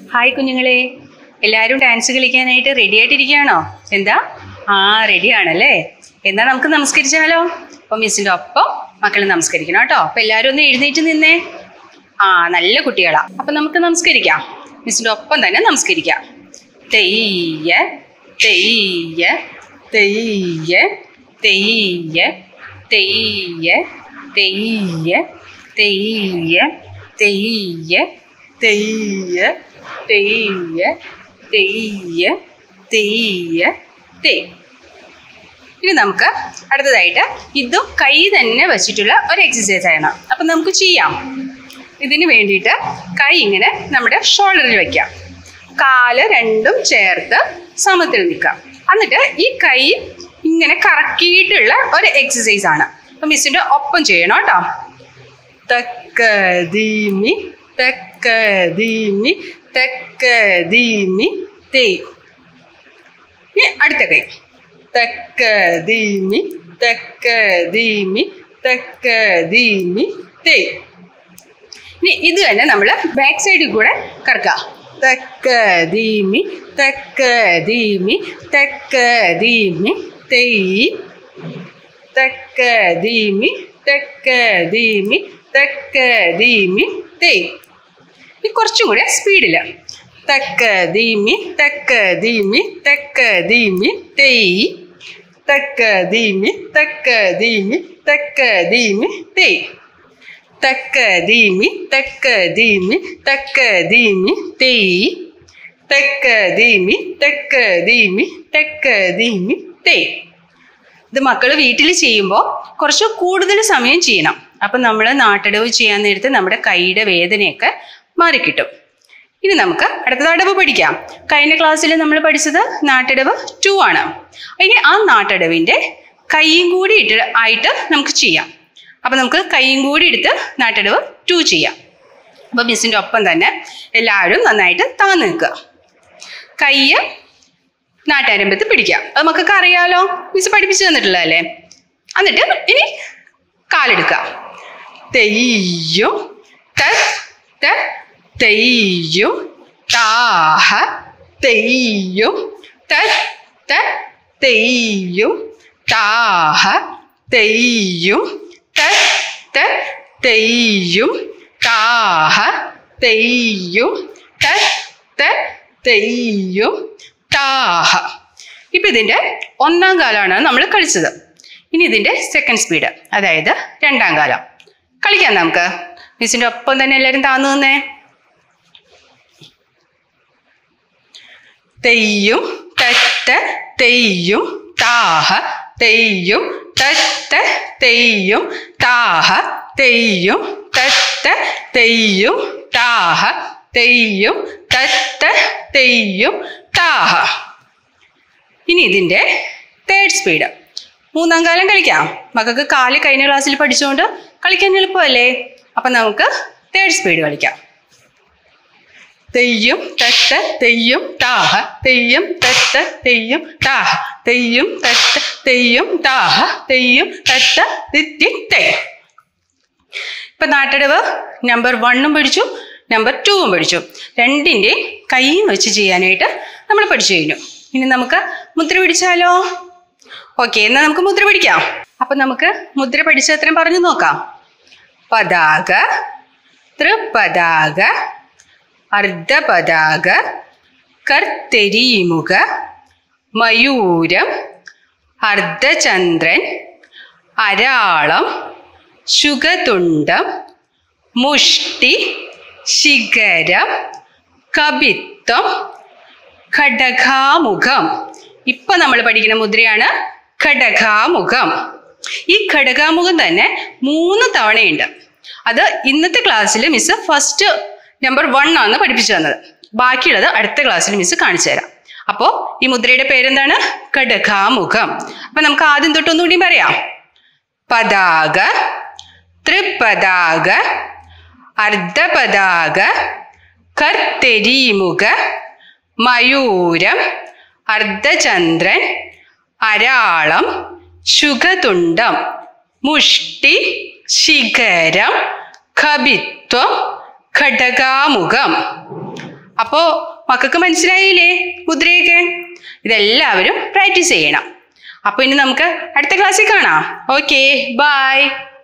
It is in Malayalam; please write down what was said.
ഹായ് കുഞ്ഞുങ്ങളെ എല്ലാവരും ഡാൻസ് കളിക്കാനായിട്ട് റെഡി ആയിട്ടിരിക്കുകയാണോ എന്താ ആ റെഡി ആണല്ലേ എന്നാ നമുക്ക് നമസ്കരിച്ചാലോ അപ്പൊ മിസ്സിന്റെ ഒപ്പം മക്കൾ നമസ്കരിക്കണം കേട്ടോ അപ്പൊ എല്ലാവരും ഒന്ന് എഴുന്നേറ്റ് നിന്നേ ആ നല്ല കുട്ടികളാ അപ്പൊ നമുക്ക് നമസ്കരിക്കാം മിസ്സിന്റെ ഒപ്പം തന്നെ നമസ്കരിക്കാം തെയ്യ തെയ്യ തെയ്യ തെയ്യ തെയ്യ തെയ്യ തെയ്യ തെയ്യ തെയ്യ തെയ്യ തെയ്യ തെയ്യ തേ ഇനി നമുക്ക് അടുത്തതായിട്ട് ഇതും കൈ തന്നെ വെച്ചിട്ടുള്ള ഒരു എക്സസൈസ് ആണ് അപ്പം നമുക്ക് ചെയ്യാം ഇതിന് വേണ്ടിയിട്ട് കൈ ഇങ്ങനെ നമ്മുടെ ഷോൾഡറിൽ വെക്കാം കാല് രണ്ടും ചേർത്ത് സമത്തിൽ നിൽക്കാം എന്നിട്ട് ഈ കൈ ഇങ്ങനെ കറക്കിയിട്ടുള്ള ഒരു എക്സസൈസ് ആണ് അപ്പം മിസ്സിൻ്റെ ഒപ്പം ചെയ്യണം കേട്ടോ തക്കദീമി തക്കദീമി തക്കദീമി തേ ഇനി അടുത്ത കൈ തക്കദീമി തക്കദീമി തക്കദീമി തേ ഇനി ഇത് തന്നെ നമ്മൾ ബാക്ക് സൈഡിൽ കൂടെ കറക്കാം തക്കദീമി തക്കദീമി തക്കദീമി തെയ് തക്കദീമി തക്കദീമി തക്കദീമി തെയ് ഇനി കുറച്ചും കൂടെ സ്പീഡിൽ തക്കദീമി തക്കദീമി തക്കദീമി തെയ് തക്കദീമി തക്കദീമി തക്കദീമി തെയ് തക്കദീമി തക്കദീമി തക്കദീമി തെയ് തക്കദീമി തക്കദീമി തക്കദീമി തെയ് ഇത് മക്കൾ വീട്ടിൽ ചെയ്യുമ്പോൾ കുറച്ച് കൂടുതൽ സമയം ചെയ്യണം അപ്പം നമ്മൾ നാട്ടടവ് ചെയ്യാൻ നേരത്ത് നമ്മുടെ കൈയുടെ വേദനയൊക്കെ മാറിക്കിട്ടും ഇനി നമുക്ക് അടുത്തത് അടവ് പഠിക്കാം കഴിഞ്ഞ ക്ലാസ്സിൽ നമ്മൾ പഠിച്ചത് നാട്ടടവ് ടു ആണ് ഇനി ആ നാട്ടടവിൻ്റെ കൈയും കൂടി ഇട്ട് ആയിട്ട് നമുക്ക് ചെയ്യാം അപ്പം നമുക്ക് കൈയും കൂടി എടുത്ത് നാട്ടടവ് ടു ചെയ്യാം അപ്പം മിസ്സിൻ്റെ ഒപ്പം തന്നെ എല്ലാവരും നന്നായിട്ട് താന്ന് നിൽക്കുക കൈ നാട്ടാരംഭത്ത് പിടിക്കാം അത് മക്കൾക്ക് അറിയാലോ മിസ് പഠിപ്പിച്ചു തന്നിട്ടുള്ളതല്ലേ എന്നിട്ട് ഇനി കാലെടുക്കുക തെയ്യും ത ത തെയ്യും താഹ തെയ്യും ത ത തെയ്യും താഹ തെയ്യും ത ത തെയ്യും താഹ തെയ്യും ത ത തെയ്യും താഹ ഇപ്പം ഇതിൻ്റെ ഒന്നാം കാലമാണ് നമ്മൾ കളിച്ചത് ഇനി ഇതിൻ്റെ സെക്കൻഡ് സ്പീഡ് അതായത് രണ്ടാം കാലം കളിക്കാം നമുക്ക് മിസ്സിൻ്റെ ഒപ്പം തന്നെ എല്ലാവരും താന്നു നിന്നേ തെയ്യും തത്ത തെയ്യും താഹ തെയ്യും തത്ത തെയ്യും താഹ തെയ്യും തത്ത തെയ്യും താഹ തെയ്യും തത്ത തെയ്യും താഹ ഇനി ഇതിൻ്റെ തേർഡ് സ്പീഡ് മൂന്നാം കാലം കളിക്കാം മക്കൾക്ക് കാല് കഴിഞ്ഞ ക്ലാസ്സിൽ പഠിച്ചുകൊണ്ട് കളിക്കാൻ എളുപ്പമല്ലേ അപ്പം നമുക്ക് തേർഡ് സ്പീഡ് കളിക്കാം തെയ്യും തത്ത തെയ്യും താഹ തെയ്യും തത്ത തെയ്യും താഹ തെയ്യും തത്ത തെയ്യും താഹ തെയ്യും തത്ത തിത്തി തേ ഇപ്പൊ നാട്ടടവ് നമ്പർ വണ്ണും പഠിച്ചു നമ്പർ ടൂവും പഠിച്ചു രണ്ടിൻ്റെ കൈയും വെച്ച് ചെയ്യാനായിട്ട് നമ്മൾ പഠിച്ചു കഴിഞ്ഞു ഇനി നമുക്ക് മുദ്ര പിടിച്ചാലോ ഓക്കെ എന്നാൽ നമുക്ക് മുദ്ര പിടിക്കാം അപ്പൊ നമുക്ക് മുദ്ര പഠിച്ച അത്രയും പറഞ്ഞു നോക്കാം പതാക തൃപതാക അർദ്ധപതാക കർത്തരീമുഖ മയൂരം അർദ്ധചന്ദ്രൻ അരാളം ശുഗതുണ്ടം മുഷ്ടി ശിഖരം കപിത്വം ഘടകാമുഖം ഇപ്പൊ നമ്മൾ പഠിക്കുന്ന മുദ്രയാണ് ഘടകാമുഖം ഈ ഘടകാമുഖം തന്നെ മൂന്ന് തവണയുണ്ട് അത് ഇന്നത്തെ ക്ലാസ്സിൽ മിസ് ഫസ്റ്റ് നമ്പർ വൺ ആണ് പഠിപ്പിച്ചു തന്നത് ബാക്കിയുള്ളത് അടുത്ത ക്ലാസ്സിൽ മിസ് കാണിച്ചു തരാം അപ്പോൾ ഈ മുദ്രയുടെ പേരെന്താണ് ഘടകാമുഖം അപ്പൊ നമുക്ക് ആദ്യം തൊട്ട് ഒന്നുകൂടി പറയാം പതാക ത്രിപതാക അർദ്ധപതാക കർത്തരീമുഖ മയൂരം അർദ്ധചന്ദ്രൻ അരാളം ശുഖതുണ്ടം മുഷ്ടി ശിഖരം കപിത്വം ഘടകാമുഖം അപ്പോൾ മക്കൾക്ക് മനസ്സിലായില്ലേ മുദ്രയൊക്കെ ഇതെല്ലാവരും പ്രാക്ടീസ് ചെയ്യണം അപ്പോൾ ഇനി നമുക്ക് അടുത്ത ക്ലാസ്സിൽ കാണാം ഓക്കെ ബൈ